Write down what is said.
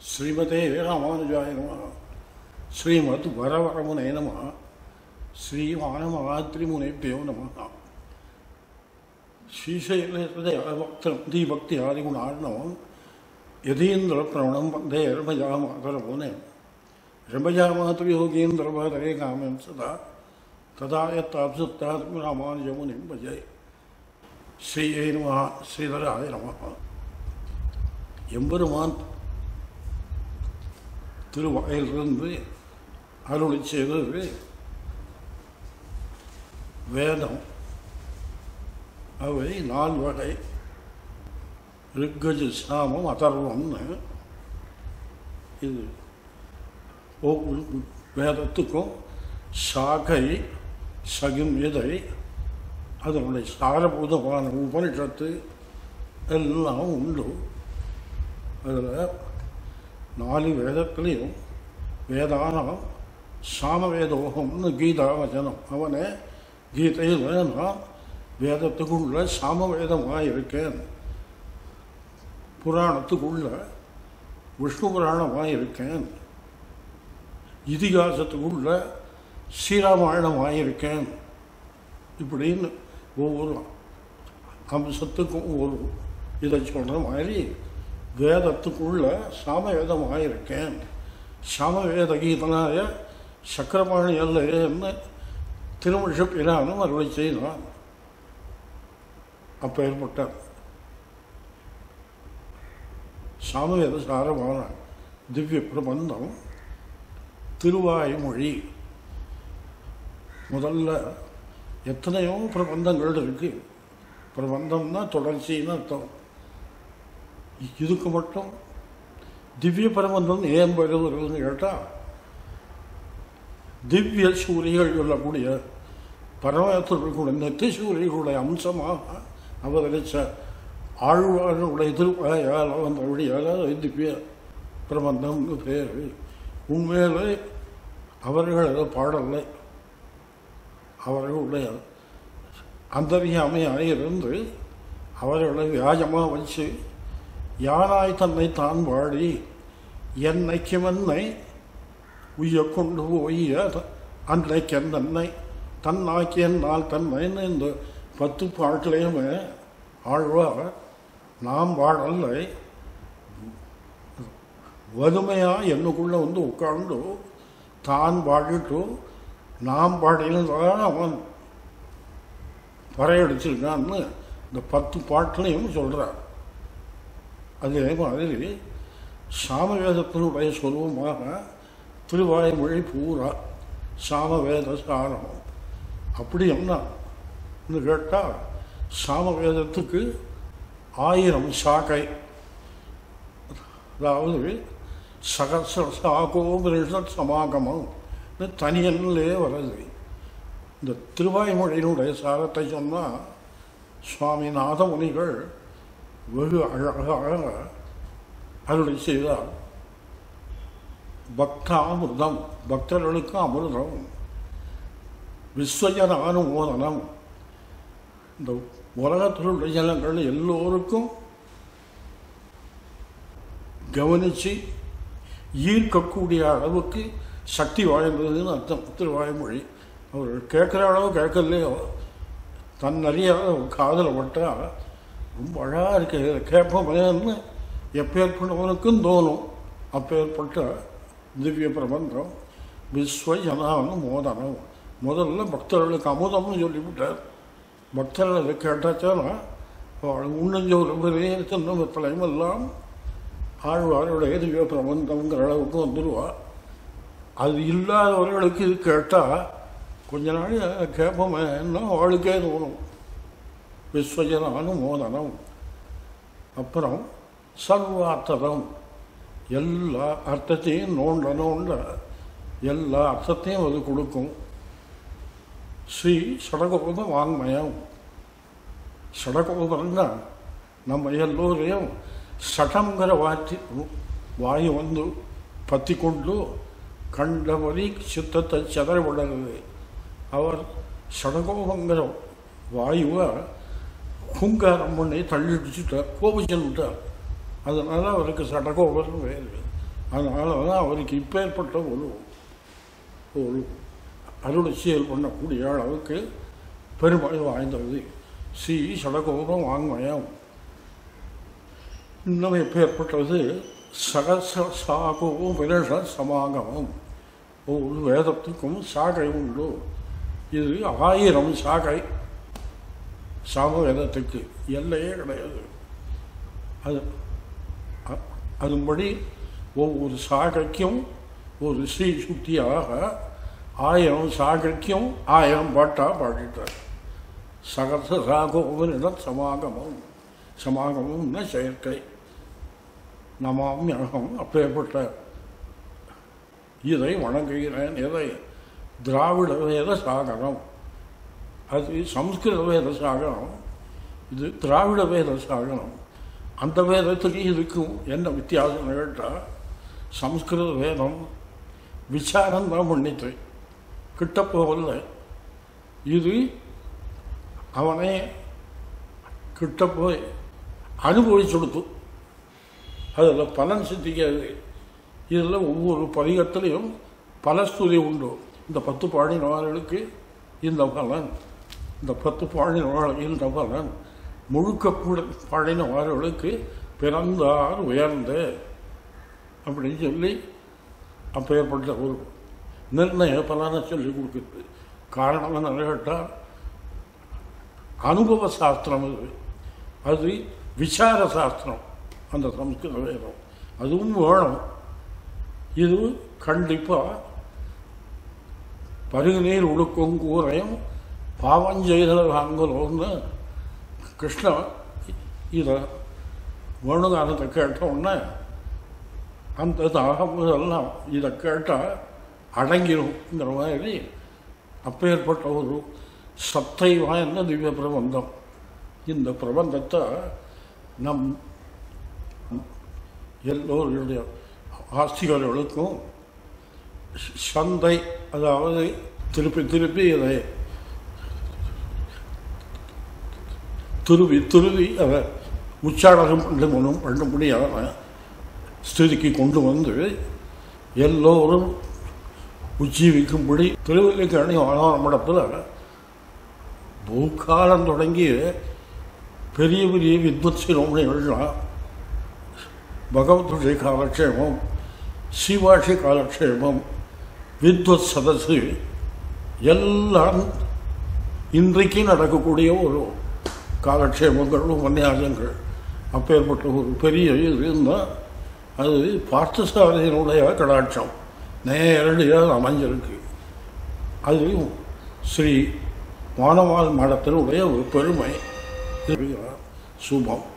ஸ்ரீமதே ராமானுஜாய நம ஸ்ரீமத் வரவரமுனே நம ஸ்ரீமானமகாத்ரிமுனேபியோ நம ஸ்ரீசைலபக்தி ஆதிகுணார்ணவம் யதீந்திர பிரணம் வந்தே ரமஜாமாதரமுனே ரமஜாமாதயோகீந்திரபாதரே காமம் சதா ததா யத்தாப்சுத்தாத்ம ராமானுஜமுனிம் பஜே ஸ்ரீயை நம ஸ்ரீதராய நம எம்பெருமான் திருவாயிலிருந்து அருளி செய்தது வேதம் அவை நால் வகை ரிக்கஜ சாமம் அதர்வம்னு இது ஒவ்வொரு வேதத்துக்கும் சாகை சகிம்யதை அதனுடைய சாரபூதமான உபனிஷத்து எல்லாம் உண்டு அதில் நாலு வேதத்துலேயும் வேதானம் சாமவேதோகம்னு கீதா வச்சனம் அவனே கீதையில் நான் வேதத்துக்குள்ள சாமவேதமாக இருக்கேன் புராணத்துக்குள்ள விஷ்ணு புராணமாக இருக்கேன் இதிகாசத்துக்குள்ள ஸ்ரீராமாயணமாக இருக்கேன் இப்படின்னு ஒவ்வொரு அம்சத்துக்கும் ஒரு இதை சொல்கிற மாதிரி வேதத்துக்குள்ள சாமவேதமாக இருக்கேன் சாமவேத கீதனாய சக்கரபாணி அல்லன்னு திருமிஷ பிரானும் அருளை செய்தான் அப்போ ஏற்பட்டார் சாமவேத சாரமான திவ்ய பிரபந்தம் திருவாய்மொழி முதல்ல எத்தனையோ பிரபந்தங்கள் இருக்கு பிரபந்தம்னா தொடர்ச்சின்னு அர்த்தம் இதுக்கு மட்டும் திவ்ய பிரபந்தம் ஏன் வருவதுன்னு கேட்டால் திவ்ய சூரிகள் சொல்லக்கூடிய பரமத்திற்குடைய நெத்தி சூரியர்களுடைய அம்சமாக அவதரித்த ஆழ்வார்களுடைய திருப்பாயால் வந்த வழியால் திவ்ய பிரபந்தம்னு பேர் உண்மையிலே அவர்கள் அதை பாடலை அவர்களுடைய அந்தரியாமையாக இருந்து அவர்களை வியாஜமாக வச்சு யாராய் தன்னை தான் வாடி என்னைக்குமென்னை உய்ய கொண்டு போய் அன்றைக்கென்னை தன்னாக்கி என்னால் தன்மைன்னு இந்த பத்து பாட்டிலையுமே ஆழ்வார் நாம் வாழலை வறுமையாக என்னுக்குள்ளே வந்து உட்காந்து தான் பாடிட்டு நாம் பாடினதான் அவன் பறையடிச்சிருக்கான்னு இந்த பத்து பாட்டிலையும் சொல்கிறார் அதே மாதிரி சாமவேதத்தினுடைய சொல்வமாக திருவாய்மொழி பூரா சாமவேத சாரம் அப்படி என்ன கேட்டால் சாமவேதத்துக்கு ஆயிரம் சாக்கை அதாவது சகச சாகோபனிஷத் சமாகமம் தனியன்லே வருது இந்த திருவாய்மொழியினுடைய சாரத்தை சொன்னால் சுவாமிநாத முனிகள் வெகு அழகாக அருளை செய்தார் பக்தாமிர்தம் பக்தர்களுக்கு அமிர்தம் விஸ்வஜன அனுமோதனம் இந்த உலகத்தில் உள்ள ஜனங்கள் எல்லோருக்கும் கவனித்து ஈர்க்கக்கூடிய அளவுக்கு சக்தி வாய்ந்ததுன்னு அர்த்தம் திருவாய்மொழி அவர்கள் கேட்குற அளவு கேட்கலையோ தன் நிறைய காதல் பட்டால் ரொம்ப அழகாக இருக்கு கேட்போமேன்னு எப்பேற்பட்டவனுக்கும் தோணும் அப்பேற்பட்ட திவ்ய பிரபந்தம் விஸ்வ ஜனானு மோதனம் முதல்ல பக்தர்களுக்கு அமுதம்னு சொல்லிவிட்டார் பக்தர்கள் அதை கேட்டாச்சானா உண்ணஞ்சோறு பெரிய சின்ன வெத்தலையும் எல்லாம் ஆழ்வாருடைய திவ்ய பிரபந்தங்கிற அளவுக்கு வந்துடுவா அது இல்லாதவர்களுக்கு இது கேட்டால் கொஞ்ச நாள் கேட்போமே என்ன அவளுக்கே தோணும் விஸ்வஜனானு மோதனம் அப்புறம் சர்வார்த்ததம் எல்லா அர்த்தத்தையும் நோண்ட நோண்ட எல்லா அர்த்தத்தையும் அது கொடுக்கும் ஸ்ரீ சடகோப வாங்மயம் சடகோபம்னா நம்ம எல்லோரையும் சடங்கிற வாத்தி வாயு வந்து பற்றி கொண்டு கண்டபடி சித்தத்தை செதற விடுறது அவர் சடகோபங்கிற வாயுவை ஹுங்காரம் பண்ணி தள்ளிடிச்சுட்டார் கோபிச்சுட்டார் அதனால அவருக்கு சடகோபர் பேர் அதனால தான் அவருக்கு இப்பேற்பட்ட ஒரு ஒரு அருளச்சியல் பண்ணக்கூடிய அளவுக்கு பெருமை வாய்ந்தது சி சடகோபம் வாங்மயம் இன்னும் எப்பேற்பட்டது சகச சாகோ விரஷ சமாகமம் ஒரு வேதத்துக்கும் சாகை உண்டு இது ஆயிரம் சாகை சாம வேதத்துக்கு எல்லையே கிடையாது அது அ- அதன்படி ஒவ்வொரு சாகைக்கும் ஒரு ஸ்ரீ சுத்தியாக ஆயிரம் சாகைக்கும் ஆயிரம் பாட்டா பாடிட்டார் சகச சாகோவனிடம் சமாகமம் சமாகமம்னா செயற்கை நமாமியகம் அப்பேற்பட்ட இதை வணங்குகிறேன் எதை திராவிட வேத சாகரம் அது சம்ஸ்கிருத வேத சாகரம் இது திராவிட வேத சாகரம் அந்த வேதத்துக்கு இதுக்கும் என்ன வித்தியாசம் கேட்டால் சம்ஸ்கிருத வேதம் விசாரம் தான் பண்ணித்து கிட்ட போகல இது அவனே கிட்ட போய் அனுபவிச்சு கொடுத்து அதில் பலன் சித்திக்காது இதில் ஒவ்வொரு பதிகத்திலையும் பலஸ்துதி உண்டு இந்த பத்து பாடினவார்களுக்கு இந்த பலன் இந்த பத்து பாடினவாள் இந்த பலன் முழுக்க கூட பாடினவார்களுக்கு பிறந்தார் உயர்ந்த அப்படின்னு சொல்லி அப்பேற்பட்ட ஒரு நிர்ணய பலனை சொல்லி கொடுக்குது காரணம் என்ன கேட்டால் அனுபவ சாஸ்திரம் அது அது விசார சாஸ்திரம் அந்த சம்ஸ்கிருத வேதம் அதுவும் வேணும் இது கண்டிப்பாக பருகுநீர் உடுக்கும் கூரையும் பாவஞ்செய்தல் வாங்கலோன்னு கிருஷ்ணன் இதை வேணுகாலத்தை கேட்ட உடனே அந்த தாகம் இதெல்லாம் இதை கேட்டால் அடங்கிருங்கிற மாதிரி அப்பேற்பட்ட ஒரு சத்தை வாய்ந்த திவ்ய பிரபந்தம் இந்த பிரபந்தத்தை நம் எல்லோருடைய ஆஸ்திகர்களுக்கும் சந்தை அதாவது திருப்பி திருப்பி இதை துருவி துருவி அதை உச்சாடகம் பண்ண முடியும் பண்ண முடியாத ஸ்திதிக்கு கொண்டு வந்து எல்லோரும் உஜ்ஜீவிக்கும்படி திருவல்லிக்கணி ஆதாரமடத்தில் பூக்காலம் தொடங்கி பெரிய பெரிய வித்வத் சிரோமணிகள்லாம் பகவத்துடைய காலக்ஷேமம் சிவாஷி காலக்ஷேமம் வித்வத் சதசு எல்லாம் இன்றைக்கு நடக்கக்கூடிய ஒரு காலக்ஷேமங்கள் உபன்யாசங்கள் அப்பேற்பட்ட ஒரு பெரிய இது இருந்தால் அது பார்த்தசாரதியினுடைய கடாட்சம் நேரடியாக அமைஞ்சிருக்கு அது ஸ்ரீ மானவாள் மடத்தினுடைய ஒரு பெருமை இது சுபம்